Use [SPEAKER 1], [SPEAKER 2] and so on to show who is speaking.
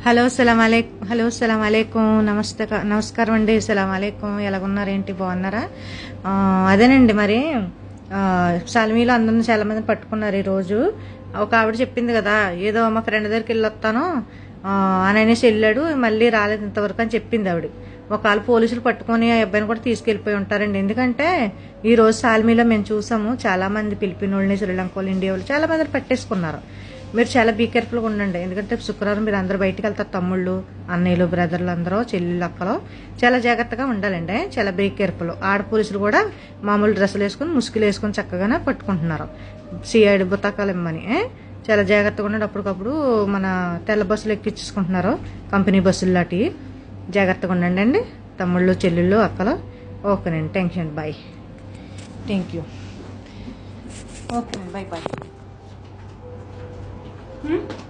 [SPEAKER 1] Hello సలాం అలైక్ hello సలాం అలైకుం నమస్తే నమస్కారం అండి సలాం అలైకుం ఎలాగున్నారు ఏంటి బాగున్నారా ఆ, అదేనండి మరి ఆ, సాల్మీలో అందరిని చాలా మంది పట్టుకున్నారు ఈరోజు ఒక ఆవిడ చెప్పింది కదా ఏదో మా ఫ్రెండ్ దగ్గరికి వెళ్ళి వస్తాను ఆ, అని అనేసి వెళ్ళాడు మళ్ళీ రాలేదు ఇంతవరకు అని చెప్పింది ఆవిడ ఒకవేళ పోలీసులు పట్టుకొని ఆ అబ్బాయిని కూడా తీసుకెళ్ళిపోయి ఉంటారండి ఎందుకంటే ఈ రోజు సాల్మీలో మేము చూసాము చాలా మంది ఫిలిపినోళ్ళని శ్రీలంక వాళ్ళు ఇండియా వాళ్ళు చాలా మంది పట్టేసుకున్నారు మీరు చాలా బీ కేర్ఫుల్గా ఉండండి ఎందుకంటే శుక్రవారం మీరు అందరూ బయటికి వెళ్తారు తమ్ముళ్ళు అన్నయ్యలు బ్రదర్లు అందరూ చెల్లెళ్ళు అక్కలు చాలా జాగ్రత్తగా ఉండాలండి చాలా బీ కేర్ఫుల్ ఆడ పోలీసులు కూడా మామూలు డ్రెస్సులు వేసుకుని ముసుగులు వేసుకుని చక్కగానే పట్టుకుంటున్నారు సిఐడి బుతాకాలు ఇమ్మని ఏ? చాలా జాగ్రత్తగా ఉండండి అప్పటికప్పుడు మన తెల్ల బస్సులు ఎక్కించుకుంటున్నారు కంపెనీ బస్సులు లాంటివి జాగ్రత్తగా ఉండండి అండి తమ్ముళ్ళు చెల్లెళ్ళు అక్కలు ఓకేనండి టెన్షన్ బాయ్ థ్యాంక్ యూ ఓకేనండి బాయ్ బాయ్